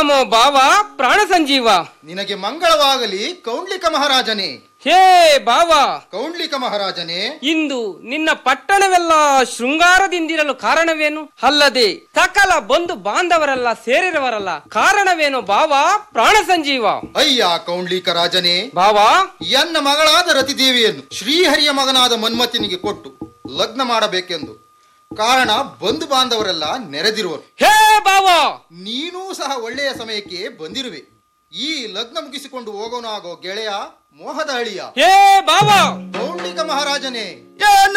ನಮೋ ಬಾವ ಪ್ರಾಣ ಸಂಜೀವ ನಿನಗೆ ಮಂಗಳವಾಗಲಿ ಕೌಂಡ್ಲಿಕ ಮಹಾರಾಜನೇ ಹೇ ಬಾವ ಕೌಂಡ್ಲಿಕ ಮಹಾರಾಜನೇ ಇಂದು ನಿನ್ನ ಪಟ್ಟಣವೆಲ್ಲ ಶೃಂಗಾರದಿಂದಿರಲು ಕಾರಣವೇನು ಅಲ್ಲದೆ ಸಕಲ ಬಂಧು ಬಾಂಧವರೆಲ್ಲ ಸೇರಿರುವರಲ್ಲ ಕಾರಣವೇನು ಬಾವ ಪ್ರಾಣ ಸಂಜೀವ ಅಯ್ಯ ಕೌಂಡ್ಲಿಕ ರಾಜನೇ ಬಾವ ಎನ್ನ ಮಗಳಾದ ರತಿದೇವಿಯನ್ನು ಶ್ರೀಹರಿಯ ಮಗನಾದ ಮನ್ಮಥನಿಗೆ ಕೊಟ್ಟು ಲಗ್ನ ಮಾಡಬೇಕೆಂದು ಕಾರಣ ಬಂಧು ಬಾಂಧವರೆಲ್ಲ ನೆರೆದಿರುವರು ಹೇ ಬಾವ ನೀನೂ ಸಹ ಒಳ್ಳೆಯ ಸಮಯಕ್ಕೆ ಬಂದಿರುವೆ ಈ ಲಗ್ನ ಮುಗಿಸಿಕೊಂಡು ಹೋಗೋನಾಗೋ ಗೆಳೆಯ ಮೋಹದ ಅಳಿಯ ಹೇ ಬಾವ ಕೌಂಡ್ಲಿಕ ಮಹಾರಾಜನೇ ಏ